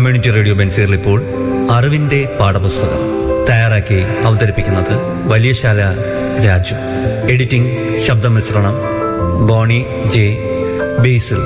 community radio ബെൻസീറിൽ ഇപ്പോൾ അറിവിന്റെ പാഠപുസ്തകം തയ്യാറാക്കി അവതരിപ്പിക്കുന്നത് വലിയശാല രാജു എഡിറ്റിംഗ് ശബ്ദമിശ്രണം ബോണി ജെ ബേസിൽ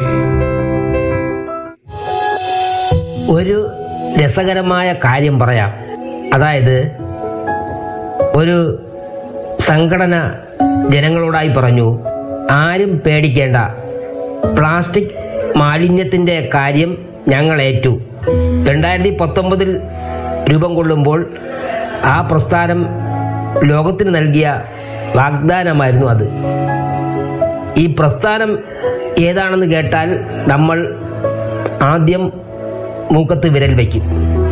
ഒരു രസകരമായ കാര്യം പറയാം അതായത് ഒരു സംഘടന ജനങ്ങളോടായി പറഞ്ഞു ആരും പേടിക്കേണ്ട പ്ലാസ്റ്റിക് മാലിന്യത്തിൻ്റെ കാര്യം ഞങ്ങൾ ഏറ്റു രണ്ടായിരത്തി പത്തൊമ്പതിൽ രൂപം കൊള്ളുമ്പോൾ ആ പ്രസ്ഥാനം ലോകത്തിന് നൽകിയ വാഗ്ദാനമായിരുന്നു അത് ഈ പ്രസ്ഥാനം ഏതാണെന്ന് കേട്ടാൽ നമ്മൾ ആദ്യം മൂക്കത്ത് വിരൽ വയ്ക്കും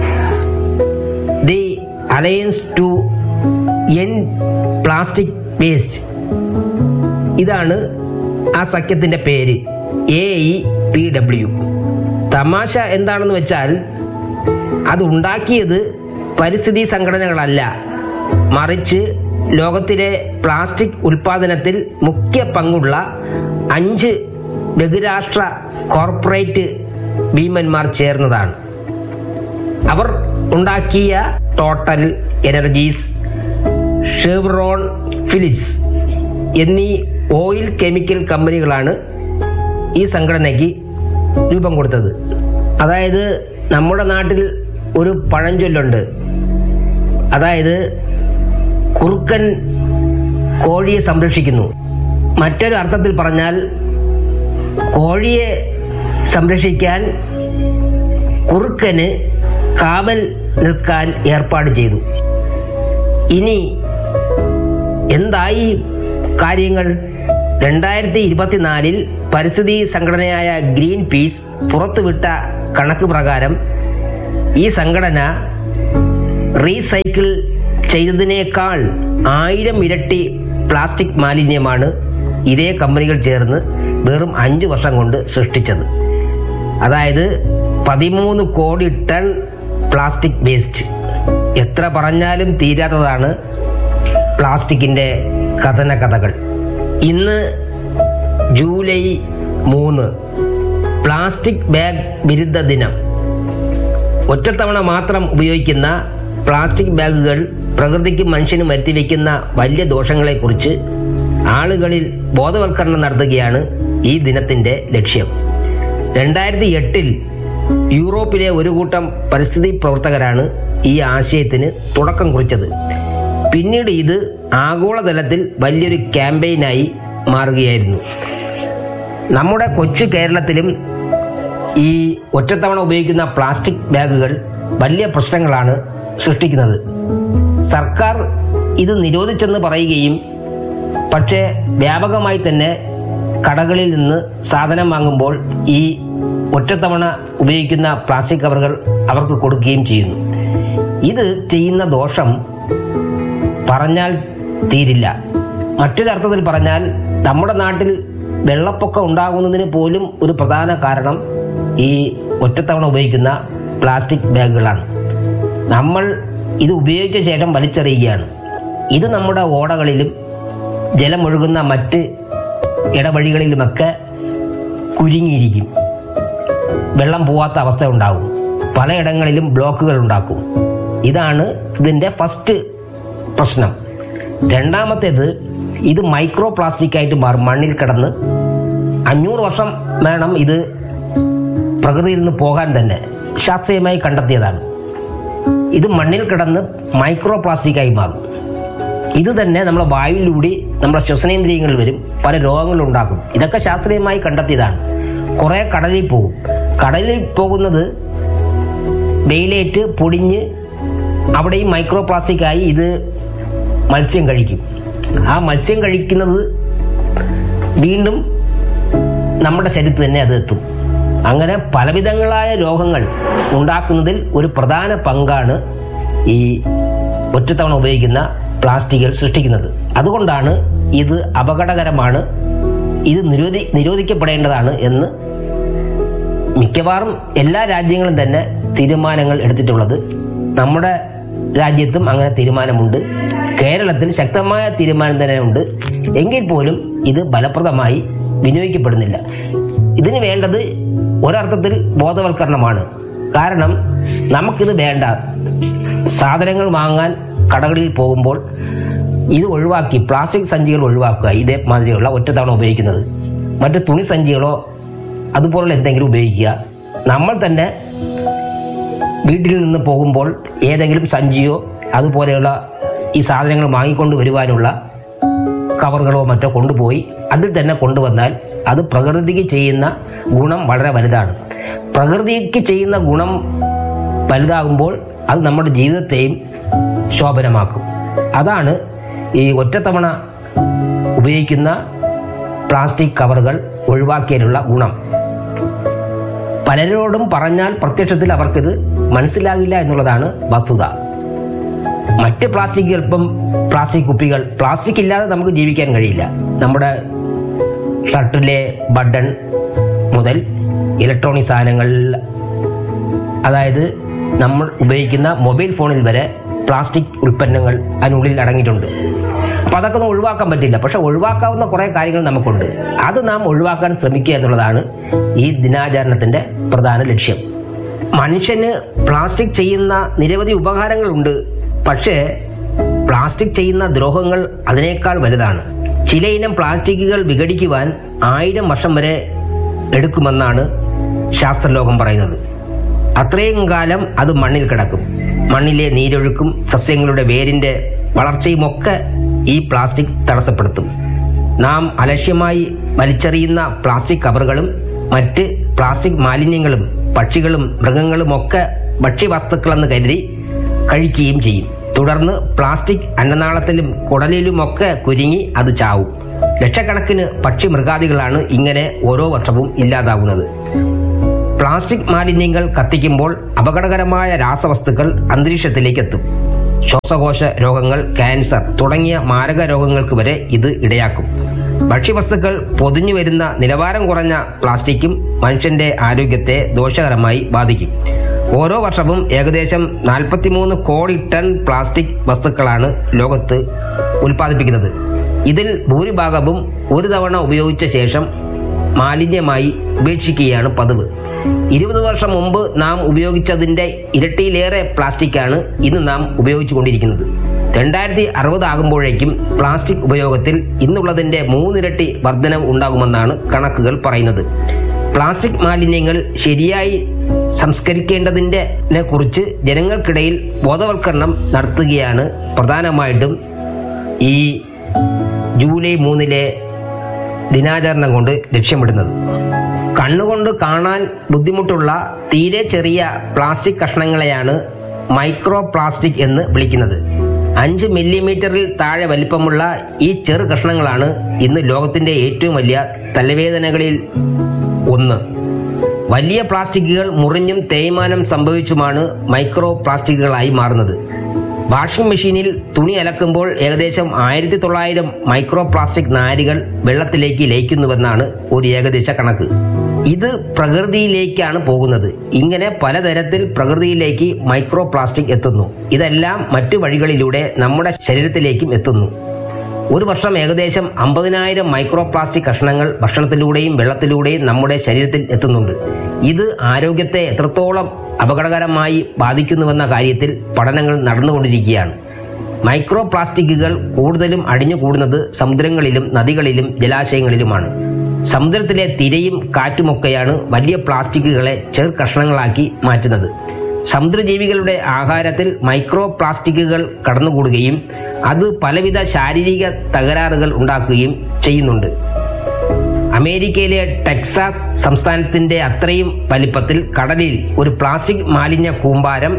the alliance to end plastic waste ഇതാണ് ആ സഖ്യത്തിന്റെ പേര് എ ഇ പി ഡബ്ല്യു തമാശ എന്താണെന്ന് വെച്ചാൽ അത് ഉണ്ടാക്കിയത് പരിസ്ഥിതി സംഘടനകളല്ല മറിച്ച് ലോകത്തിലെ പ്ലാസ്റ്റിക് ഉൽപാദനത്തിൽ മുഖ്യ പങ്കുള്ള അഞ്ച് ബഹുരാഷ്ട്ര കോർപ്പറേറ്റ് ഭീമന്മാർ ചേർന്നതാണ് അവർ ഉണ്ടാക്കിയ ടോട്ടൽ എനർജീസ് ഷെവ്റോൺ ഫിലിപ്സ് എന്നീ ഓയിൽ കെമിക്കൽ കമ്പനികളാണ് ഈ സംഘടനയ്ക്ക് രൂപം കൊടുത്തത് അതായത് നമ്മുടെ നാട്ടിൽ ഒരു പഴഞ്ചൊല്ലുണ്ട് അതായത് കുറുക്കൻ കോഴിയെ സംരക്ഷിക്കുന്നു മറ്റൊരു അർത്ഥത്തിൽ പറഞ്ഞാൽ കോഴിയെ സംരക്ഷിക്കാൻ കുറുക്കന് കാവൽ നിൽക്കാൻ ഏർപ്പാട് ചെയ്തു ഇനി എന്തായി കാര്യങ്ങൾ രണ്ടായിരത്തി ഇരുപത്തിനാലിൽ പരിസ്ഥിതി സംഘടനയായ ഗ്രീൻ പീസ് പുറത്തുവിട്ട കണക്ക് പ്രകാരം ഈ സംഘടന റീസൈക്കിൾ ചെയ്തതിനേക്കാൾ ആയിരം ഇരട്ടി പ്ലാസ്റ്റിക് മാലിന്യമാണ് ഇതേ കമ്പനികൾ ചേർന്ന് വെറും അഞ്ചു വർഷം കൊണ്ട് സൃഷ്ടിച്ചത് അതായത് പതിമൂന്ന് കോടി ടൺ പ്ലാസ്റ്റിക് വേസ്റ്റ് എത്ര പറഞ്ഞാലും തീരാത്തതാണ് പ്ലാസ്റ്റിക്കിന്റെ കഥന കഥകൾ ഇന്ന് ജൂലൈ മൂന്ന് പ്ലാസ്റ്റിക് ബാഗ് വിരുദ്ധ ദിനം ഒറ്റത്തവണ മാത്രം ഉപയോഗിക്കുന്ന പ്ലാസ്റ്റിക് ബാഗുകൾ പ്രകൃതിക്കും മനുഷ്യനും വരുത്തിവെക്കുന്ന വലിയ ദോഷങ്ങളെക്കുറിച്ച് ആളുകളിൽ ബോധവൽക്കരണം നടത്തുകയാണ് ഈ ദിനത്തിന്റെ ലക്ഷ്യം രണ്ടായിരത്തി എട്ടിൽ യൂറോപ്പിലെ ഒരു കൂട്ടം പരിസ്ഥിതി പ്രവർത്തകരാണ് ഈ ആശയത്തിന് തുടക്കം കുറിച്ചത് പിന്നീട് ഇത് ആഗോളതലത്തിൽ വലിയൊരു ക്യാമ്പയിനായി മാറുകയായിരുന്നു നമ്മുടെ കൊച്ചു കേരളത്തിലും ഈ ഒറ്റത്തവണ ഉപയോഗിക്കുന്ന പ്ലാസ്റ്റിക് ബാഗുകൾ വലിയ പ്രശ്നങ്ങളാണ് സൃഷ്ടിക്കുന്നത് സർക്കാർ ഇത് നിരോധിച്ചെന്ന് പറയുകയും പക്ഷേ വ്യാപകമായി തന്നെ കടകളിൽ നിന്ന് സാധനം വാങ്ങുമ്പോൾ ഈ ഒറ്റത്തവണ ഉപയോഗിക്കുന്ന പ്ലാസ്റ്റിക് കവറുകൾ അവർക്ക് കൊടുക്കുകയും ചെയ്യുന്നു ഇത് ചെയ്യുന്ന ദോഷം പറഞ്ഞാൽ തീരില്ല മറ്റൊരർത്ഥത്തിൽ പറഞ്ഞാൽ നമ്മുടെ നാട്ടിൽ വെള്ളപ്പൊക്കം ഉണ്ടാകുന്നതിന് പോലും ഒരു പ്രധാന കാരണം ഈ ഒറ്റത്തവണ ഉപയോഗിക്കുന്ന പ്ലാസ്റ്റിക് ബാഗുകളാണ് നമ്മൾ ഇത് ഉപയോഗിച്ച ശേഷം വലിച്ചെറിയുകയാണ് ഇത് നമ്മുടെ ഓടകളിലും ജലമൊഴുകുന്ന മറ്റ് ഇടവഴികളിലുമൊക്കെ കുരുങ്ങിയിരിക്കും വെള്ളം പോവാത്ത അവസ്ഥ ഉണ്ടാകും പലയിടങ്ങളിലും ബ്ലോക്കുകൾ ഉണ്ടാക്കും ഇതാണ് ഇതിൻ്റെ ഫസ്റ്റ് പ്രശ്നം രണ്ടാമത്തേത് ഇത് മൈക്രോ പ്ലാസ്റ്റിക് ആയിട്ട് മാറും മണ്ണിൽ കിടന്ന് അഞ്ഞൂറ് വർഷം വേണം ഇത് പ്രകൃതിയിൽ നിന്ന് പോകാൻ തന്നെ ശാസ്ത്രീയമായി കണ്ടെത്തിയതാണ് ഇത് മണ്ണിൽ കിടന്ന് മൈക്രോ പ്ലാസ്റ്റിക് ആയി മാറും ഇത് തന്നെ നമ്മുടെ വായുവിലൂടെ നമ്മുടെ ശ്വസനേന്ദ്രിയങ്ങളിൽ വരും പല രോഗങ്ങളും ഉണ്ടാക്കും ഇതൊക്കെ ശാസ്ത്രീയമായി കണ്ടെത്തിയതാണ് കുറേ കടലിൽ പോകും കടലിൽ പോകുന്നത് വെയിലേറ്റ് പൊടിഞ്ഞ് അവിടെയും മൈക്രോ പ്ലാസ്റ്റിക് ആയി ഇത് മത്സ്യം കഴിക്കും ആ മത്സ്യം കഴിക്കുന്നത് വീണ്ടും നമ്മുടെ ശരീരത്തിൽ തന്നെ അത് എത്തും അങ്ങനെ പലവിധങ്ങളായ രോഗങ്ങൾ ഉണ്ടാക്കുന്നതിൽ ഒരു പ്രധാന പങ്കാണ് ഈ ഒറ്റത്തവണ ഉപയോഗിക്കുന്ന പ്ലാസ്റ്റിക്കുകൾ സൃഷ്ടിക്കുന്നത് അതുകൊണ്ടാണ് ഇത് അപകടകരമാണ് ഇത് നിരോധി നിരോധിക്കപ്പെടേണ്ടതാണ് എന്ന് മിക്കവാറും എല്ലാ രാജ്യങ്ങളും തന്നെ തീരുമാനങ്ങൾ എടുത്തിട്ടുള്ളത് നമ്മുടെ രാജ്യത്തും അങ്ങനെ തീരുമാനമുണ്ട് കേരളത്തിൽ ശക്തമായ തീരുമാനം തന്നെ ഉണ്ട് എങ്കിൽ പോലും ഇത് ഫലപ്രദമായി വിനിയോഗിക്കപ്പെടുന്നില്ല ഇതിന് വേണ്ടത് ഒരർത്ഥത്തിൽ ബോധവൽക്കരണമാണ് കാരണം നമുക്കിത് വേണ്ട സാധനങ്ങൾ വാങ്ങാൻ കടകളിൽ പോകുമ്പോൾ ഇത് ഒഴിവാക്കി പ്ലാസ്റ്റിക് സഞ്ചികൾ ഒഴിവാക്കുക ഇതേ മാതിരിയുള്ള ഒറ്റത്തവണ ഉപയോഗിക്കുന്നത് മറ്റു തുണി സഞ്ചികളോ അതുപോലുള്ള എന്തെങ്കിലും ഉപയോഗിക്കുക നമ്മൾ തന്നെ വീട്ടിൽ നിന്ന് പോകുമ്പോൾ ഏതെങ്കിലും സഞ്ചിയോ അതുപോലെയുള്ള ഈ സാധനങ്ങൾ വാങ്ങിക്കൊണ്ട് വരുവാനുള്ള കവറുകളോ മറ്റോ കൊണ്ടുപോയി അതിൽ തന്നെ കൊണ്ടുവന്നാൽ അത് പ്രകൃതിക്ക് ചെയ്യുന്ന ഗുണം വളരെ വലുതാണ് പ്രകൃതിക്ക് ചെയ്യുന്ന ഗുണം വലുതാകുമ്പോൾ അത് നമ്മുടെ ജീവിതത്തെയും ശോഭനമാക്കും അതാണ് ഈ ഒറ്റത്തവണ ഉപയോഗിക്കുന്ന പ്ലാസ്റ്റിക് കവറുകൾ ഒഴിവാക്കിയതിനുള്ള ഗുണം പലരോടും പറഞ്ഞാൽ പ്രത്യക്ഷത്തിൽ അവർക്കിത് മനസ്സിലാകില്ല എന്നുള്ളതാണ് വസ്തുത മറ്റ് പ്ലാസ്റ്റിക് ഇപ്പം പ്ലാസ്റ്റിക് കുപ്പികൾ പ്ലാസ്റ്റിക് ഇല്ലാതെ നമുക്ക് ജീവിക്കാൻ കഴിയില്ല നമ്മുടെ ഷർട്ടിലെ ബട്ടൺ മുതൽ ഇലക്ട്രോണിക് സാധനങ്ങൾ അതായത് നമ്മൾ ഉപയോഗിക്കുന്ന മൊബൈൽ ഫോണിൽ വരെ പ്ലാസ്റ്റിക് ഉൽപ്പന്നങ്ങൾ അതിനുള്ളിൽ അടങ്ങിയിട്ടുണ്ട് അപ്പം അതൊക്കെ ഒന്നും ഒഴിവാക്കാൻ പറ്റില്ല പക്ഷെ ഒഴിവാക്കാവുന്ന കുറേ കാര്യങ്ങൾ നമുക്കുണ്ട് അത് നാം ഒഴിവാക്കാൻ ശ്രമിക്കുക എന്നുള്ളതാണ് ഈ ദിനാചരണത്തിന്റെ പ്രധാന ലക്ഷ്യം മനുഷ്യന് പ്ലാസ്റ്റിക് ചെയ്യുന്ന നിരവധി ഉപകാരങ്ങളുണ്ട് പക്ഷേ പ്ലാസ്റ്റിക് ചെയ്യുന്ന ദ്രോഹങ്ങൾ അതിനേക്കാൾ വലുതാണ് ചില ഇനം പ്ലാസ്റ്റിക്കുകൾ വിഘടിക്കുവാൻ ആയിരം വർഷം വരെ എടുക്കുമെന്നാണ് ശാസ്ത്രലോകം പറയുന്നത് അത്രയും കാലം അത് മണ്ണിൽ കിടക്കും മണ്ണിലെ നീരൊഴുക്കും സസ്യങ്ങളുടെ വേരിന്റെ വളർച്ചയുമൊക്കെ ഈ പ്ലാസ്റ്റിക് തടസ്സപ്പെടുത്തും നാം അലക്ഷ്യമായി വലിച്ചെറിയുന്ന പ്ലാസ്റ്റിക് കവറുകളും മറ്റ് പ്ലാസ്റ്റിക് മാലിന്യങ്ങളും പക്ഷികളും മൃഗങ്ങളുമൊക്കെ ഭക്ഷ്യവസ്തുക്കളെന്ന് കരുതി കഴിക്കുകയും ചെയ്യും തുടർന്ന് പ്ലാസ്റ്റിക് അന്നനാളത്തിലും കുടലിലുമൊക്കെ കുരുങ്ങി അത് ചാവും ലക്ഷക്കണക്കിന് പക്ഷി മൃഗാദികളാണ് ഇങ്ങനെ ഓരോ വർഷവും ഇല്ലാതാകുന്നത് പ്ലാസ്റ്റിക് മാലിന്യങ്ങൾ കത്തിക്കുമ്പോൾ അപകടകരമായ രാസവസ്തുക്കൾ അന്തരീക്ഷത്തിലേക്ക് എത്തും ശ്വാസകോശ രോഗങ്ങൾ ക്യാൻസർ തുടങ്ങിയ മാരക രോഗങ്ങൾക്ക് വരെ ഇത് ഇടയാക്കും ഭക്ഷ്യവസ്തുക്കൾ പൊതിഞ്ഞു വരുന്ന നിലവാരം കുറഞ്ഞ പ്ലാസ്റ്റിക്കും മനുഷ്യന്റെ ആരോഗ്യത്തെ ദോഷകരമായി ബാധിക്കും ഓരോ വർഷവും ഏകദേശം 43 കോടി ടൺ പ്ലാസ്റ്റിക് വസ്തുക്കളാണ് ലോകത്ത് ഉൽപ്പാദിപ്പിക്കുന്നത് ഇതിൽ ഭൂരിഭാഗവും ഒരു തവണ ഉപയോഗിച്ച ശേഷം മാലിന്യമായി ഉപേക്ഷിക്കുകയാണ് പതിവ് ഇരുപത് വർഷം മുമ്പ് നാം ഉപയോഗിച്ചതിന്റെ ഇരട്ടിയിലേറെ പ്ലാസ്റ്റിക്കാണ് ഇന്ന് നാം ഉപയോഗിച്ചുകൊണ്ടിരിക്കുന്നത് രണ്ടായിരത്തി അറുപത് ആകുമ്പോഴേക്കും പ്ലാസ്റ്റിക് ഉപയോഗത്തിൽ ഇന്നുള്ളതിന്റെ മൂന്നിരട്ടി വർധനവ് ഉണ്ടാകുമെന്നാണ് കണക്കുകൾ പറയുന്നത് പ്ലാസ്റ്റിക് മാലിന്യങ്ങൾ ശരിയായി സംസ്കരിക്കേണ്ടതിന്റെ കുറിച്ച് ജനങ്ങൾക്കിടയിൽ ബോധവൽക്കരണം നടത്തുകയാണ് പ്രധാനമായിട്ടും ഈ ജൂലൈ മൂന്നിലെ ദിനാചരണം കൊണ്ട് ലക്ഷ്യമിടുന്നത് കണ്ണുകൊണ്ട് കാണാൻ ബുദ്ധിമുട്ടുള്ള തീരെ ചെറിയ പ്ലാസ്റ്റിക് കഷ്ണങ്ങളെയാണ് മൈക്രോ പ്ലാസ്റ്റിക് എന്ന് വിളിക്കുന്നത് അഞ്ച് മില്ലിമീറ്ററിൽ താഴെ വലിപ്പമുള്ള ഈ ചെറു കഷ്ണങ്ങളാണ് ഇന്ന് ലോകത്തിന്റെ ഏറ്റവും വലിയ തലവേദനകളിൽ ഒന്ന് വലിയ പ്ലാസ്റ്റിക്കുകൾ മുറിഞ്ഞും തേയ്മാനം സംഭവിച്ചുമാണ് മൈക്രോ പ്ലാസ്റ്റിക്കുകളായി മാറുന്നത് വാഷിംഗ് മെഷീനിൽ തുണി അലക്കുമ്പോൾ ഏകദേശം ആയിരത്തി തൊള്ളായിരം മൈക്രോ പ്ലാസ്റ്റിക് നാരുകൾ വെള്ളത്തിലേക്ക് ലയിക്കുന്നുവെന്നാണ് ഒരു ഏകദേശ കണക്ക് ഇത് പ്രകൃതിയിലേക്കാണ് പോകുന്നത് ഇങ്ങനെ പലതരത്തിൽ പ്രകൃതിയിലേക്ക് മൈക്രോ പ്ലാസ്റ്റിക് എത്തുന്നു ഇതെല്ലാം മറ്റു വഴികളിലൂടെ നമ്മുടെ ശരീരത്തിലേക്കും എത്തുന്നു ഒരു വർഷം ഏകദേശം അമ്പതിനായിരം മൈക്രോ പ്ലാസ്റ്റിക് കഷ്ണങ്ങൾ ഭക്ഷണത്തിലൂടെയും വെള്ളത്തിലൂടെയും നമ്മുടെ ശരീരത്തിൽ എത്തുന്നുണ്ട് ഇത് ആരോഗ്യത്തെ എത്രത്തോളം അപകടകരമായി ബാധിക്കുന്നുവെന്ന കാര്യത്തിൽ പഠനങ്ങൾ നടന്നുകൊണ്ടിരിക്കുകയാണ് മൈക്രോ പ്ലാസ്റ്റിക്കുകൾ കൂടുതലും അടിഞ്ഞുകൂടുന്നത് സമുദ്രങ്ങളിലും നദികളിലും ജലാശയങ്ങളിലുമാണ് സമുദ്രത്തിലെ തിരയും കാറ്റുമൊക്കെയാണ് വലിയ പ്ലാസ്റ്റിക്കുകളെ ചെറു കഷ്ണങ്ങളാക്കി മാറ്റുന്നത് സമുദ്രജീവികളുടെ ആഹാരത്തിൽ മൈക്രോ പ്ലാസ്റ്റിക്കുകൾ കടന്നുകൂടുകയും അത് പലവിധ ശാരീരിക തകരാറുകൾ ഉണ്ടാക്കുകയും ചെയ്യുന്നുണ്ട് അമേരിക്കയിലെ ടെക്സാസ് സംസ്ഥാനത്തിന്റെ അത്രയും വലിപ്പത്തിൽ കടലിൽ ഒരു പ്ലാസ്റ്റിക് മാലിന്യ കൂമ്പാരം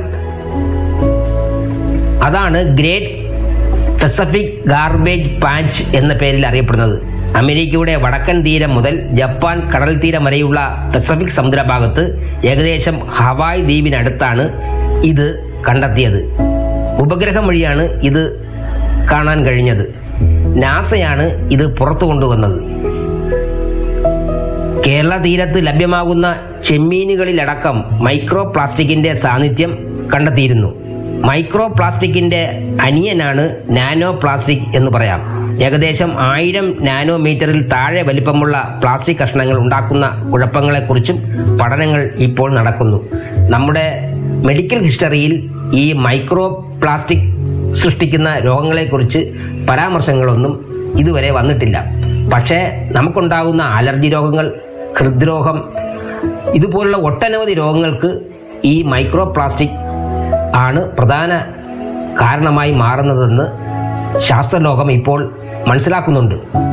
അതാണ് ഗ്രേറ്റ് പസഫിക് ഗാർബേജ് പാച്ച് എന്ന പേരിൽ അറിയപ്പെടുന്നത് അമേരിക്കയുടെ വടക്കൻ തീരം മുതൽ ജപ്പാൻ കടൽ തീരം വരെയുള്ള പസഫിക് സമുദ്രഭാഗത്ത് ഏകദേശം ഹവായ് ദ്വീപിനടുത്താണ് ഇത് കണ്ടെത്തിയത് ഉപഗ്രഹം വഴിയാണ് ഇത് കാണാൻ കഴിഞ്ഞത് നാസയാണ് ഇത് പുറത്തു കൊണ്ടുവന്നത് കേരള തീരത്ത് ലഭ്യമാകുന്ന ചെമ്മീനുകളിലടക്കം മൈക്രോ പ്ലാസ്റ്റിക്കിന്റെ സാന്നിധ്യം കണ്ടെത്തിയിരുന്നു മൈക്രോ പ്ലാസ്റ്റിക്കിന്റെ അനിയനാണ് നാനോ പ്ലാസ്റ്റിക് എന്ന് പറയാം ഏകദേശം ആയിരം നാനോമീറ്ററിൽ താഴെ വലിപ്പമുള്ള പ്ലാസ്റ്റിക് കഷ്ണങ്ങൾ ഉണ്ടാക്കുന്ന കുഴപ്പങ്ങളെക്കുറിച്ചും പഠനങ്ങൾ ഇപ്പോൾ നടക്കുന്നു നമ്മുടെ മെഡിക്കൽ ഹിസ്റ്ററിയിൽ ഈ മൈക്രോ പ്ലാസ്റ്റിക് സൃഷ്ടിക്കുന്ന രോഗങ്ങളെക്കുറിച്ച് പരാമർശങ്ങളൊന്നും ഇതുവരെ വന്നിട്ടില്ല പക്ഷേ നമുക്കുണ്ടാകുന്ന അലർജി രോഗങ്ങൾ ഹൃദ്രോഗം ഇതുപോലുള്ള ഒട്ടനവധി രോഗങ്ങൾക്ക് ഈ മൈക്രോ പ്ലാസ്റ്റിക് ആണ് പ്രധാന കാരണമായി മാറുന്നതെന്ന് ശാസ്ത്രലോകം ഇപ്പോൾ മനസ്സിലാക്കുന്നുണ്ട്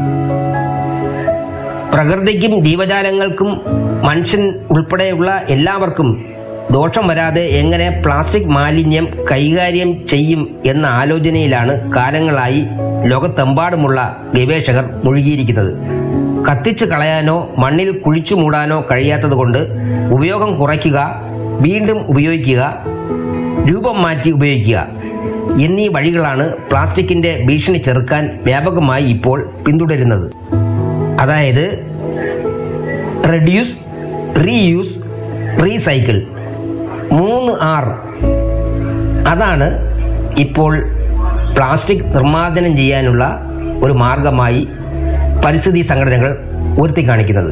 പ്രകൃതിക്കും ജീവജാലങ്ങൾക്കും മനുഷ്യൻ ഉൾപ്പെടെയുള്ള എല്ലാവർക്കും ദോഷം വരാതെ എങ്ങനെ പ്ലാസ്റ്റിക് മാലിന്യം കൈകാര്യം ചെയ്യും എന്ന ആലോചനയിലാണ് കാലങ്ങളായി ലോകത്തെമ്പാടുമുള്ള ഗവേഷകർ മുഴുകിയിരിക്കുന്നത് കത്തിച്ചു കളയാനോ മണ്ണിൽ കുഴിച്ചു മൂടാനോ കഴിയാത്തതുകൊണ്ട് ഉപയോഗം കുറയ്ക്കുക വീണ്ടും ഉപയോഗിക്കുക രൂപം മാറ്റി ഉപയോഗിക്കുക എന്നീ വഴികളാണ് പ്ലാസ്റ്റിക്കിന്റെ ഭീഷണി ചെറുക്കാൻ വ്യാപകമായി ഇപ്പോൾ പിന്തുടരുന്നത് അതായത് റെഡ്യൂസ് റീയൂസ് റീസൈക്കിൾ മൂന്ന് ആർ അതാണ് ഇപ്പോൾ പ്ലാസ്റ്റിക് നിർമ്മാർജ്ജനം ചെയ്യാനുള്ള ഒരു മാർഗമായി പരിസ്ഥിതി സംഘടനകൾ ഉയർത്തി കാണിക്കുന്നത്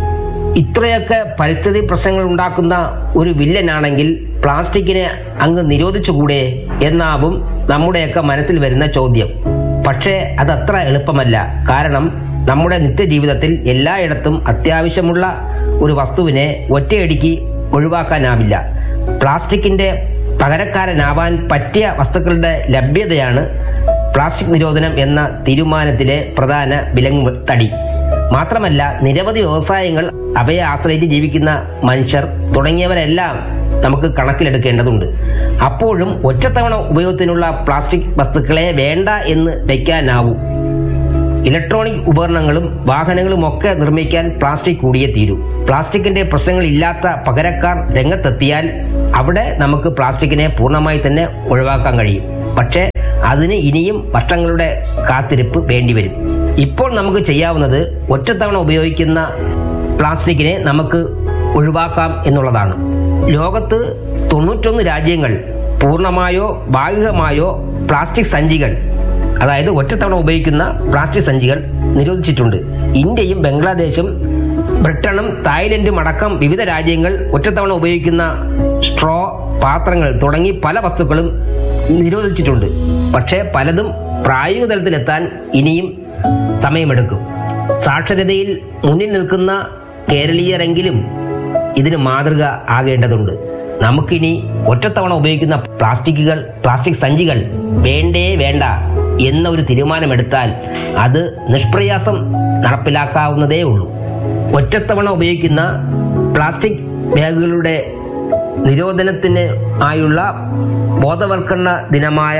ഇത്രയൊക്കെ പരിസ്ഥിതി പ്രശ്നങ്ങൾ ഉണ്ടാക്കുന്ന ഒരു വില്ലനാണെങ്കിൽ പ്ലാസ്റ്റിക്കിനെ അങ്ങ് നിരോധിച്ചുകൂടെ എന്നാവും നമ്മുടെയൊക്കെ മനസ്സിൽ വരുന്ന ചോദ്യം പക്ഷേ അതത്ര എളുപ്പമല്ല കാരണം നമ്മുടെ നിത്യജീവിതത്തിൽ എല്ലായിടത്തും അത്യാവശ്യമുള്ള ഒരു വസ്തുവിനെ ഒറ്റയടിക്ക് ഒഴിവാക്കാനാവില്ല പ്ലാസ്റ്റിക്കിന്റെ പകരക്കാരനാവാൻ പറ്റിയ വസ്തുക്കളുടെ ലഭ്യതയാണ് പ്ലാസ്റ്റിക് നിരോധനം എന്ന തീരുമാനത്തിലെ പ്രധാന വിലങ്ങ് തടി മാത്രമല്ല നിരവധി വ്യവസായങ്ങൾ അവയെ ആശ്രയിച്ച് ജീവിക്കുന്ന മനുഷ്യർ തുടങ്ങിയവരെല്ലാം നമുക്ക് കണക്കിലെടുക്കേണ്ടതുണ്ട് അപ്പോഴും ഒറ്റത്തവണ ഉപയോഗത്തിനുള്ള പ്ലാസ്റ്റിക് വസ്തുക്കളെ വേണ്ട എന്ന് വയ്ക്കാനാവൂ ഇലക്ട്രോണിക് ഉപകരണങ്ങളും വാഹനങ്ങളും ഒക്കെ നിർമ്മിക്കാൻ പ്ലാസ്റ്റിക് കൂടിയേ തീരൂ പ്ലാസ്റ്റിക്കിന്റെ പ്രശ്നങ്ങൾ ഇല്ലാത്ത പകരക്കാർ രംഗത്തെത്തിയാൽ അവിടെ നമുക്ക് പ്ലാസ്റ്റിക്കിനെ പൂർണ്ണമായി തന്നെ ഒഴിവാക്കാൻ കഴിയും പക്ഷേ അതിന് ഇനിയും വർഷങ്ങളുടെ കാത്തിരിപ്പ് വേണ്ടിവരും ഇപ്പോൾ നമുക്ക് ചെയ്യാവുന്നത് ഒറ്റത്തവണ ഉപയോഗിക്കുന്ന പ്ലാസ്റ്റിക്കിനെ നമുക്ക് ഒഴിവാക്കാം എന്നുള്ളതാണ് ലോകത്ത് തൊണ്ണൂറ്റൊന്ന് രാജ്യങ്ങൾ പൂർണ്ണമായോ ഭാഗികമായോ പ്ലാസ്റ്റിക് സഞ്ചികൾ അതായത് ഒറ്റത്തവണ ഉപയോഗിക്കുന്ന പ്ലാസ്റ്റിക് സഞ്ചികൾ നിരോധിച്ചിട്ടുണ്ട് ഇന്ത്യയും ബംഗ്ലാദേശും ബ്രിട്ടനും തായ്ലൻഡും അടക്കം വിവിധ രാജ്യങ്ങൾ ഒറ്റത്തവണ ഉപയോഗിക്കുന്ന സ്ട്രോ പാത്രങ്ങൾ തുടങ്ങി പല വസ്തുക്കളും നിരോധിച്ചിട്ടുണ്ട് പക്ഷേ പലതും പ്രായോഗിക തലത്തിലെത്താൻ ഇനിയും സമയമെടുക്കും സാക്ഷരതയിൽ മുന്നിൽ നിൽക്കുന്ന കേരളീയരെങ്കിലും ഇതിന് മാതൃക ആകേണ്ടതുണ്ട് നമുക്കിനി ഒറ്റത്തവണ ഉപയോഗിക്കുന്ന പ്ലാസ്റ്റിക്കുകൾ പ്ലാസ്റ്റിക് സഞ്ചികൾ വേണ്ടേ വേണ്ട എന്ന ഒരു തീരുമാനമെടുത്താൽ അത് നിഷ്പ്രയാസം നടപ്പിലാക്കാവുന്നതേ ഉള്ളൂ ഒറ്റത്തവണ ഉപയോഗിക്കുന്ന പ്ലാസ്റ്റിക് ബാഗുകളുടെ നിരോധനത്തിന് ആയുള്ള ബോധവൽക്കരണ ദിനമായ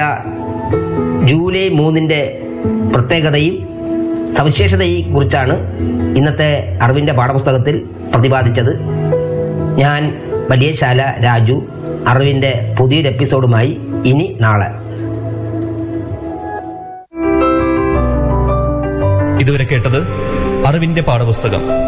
ജൂലൈ മൂന്നിന്റെ പ്രത്യേകതയും സവിശേഷതയും കുറിച്ചാണ് ഇന്നത്തെ അറിവിന്റെ പാഠപുസ്തകത്തിൽ പ്രതിപാദിച്ചത് ഞാൻ വലിയശാല രാജു അറിവിന്റെ പുതിയൊരു എപ്പിസോഡുമായി ഇനി നാളെ ഇതുവരെ കേട്ടത് അറിവിന്റെ പാഠപുസ്തകം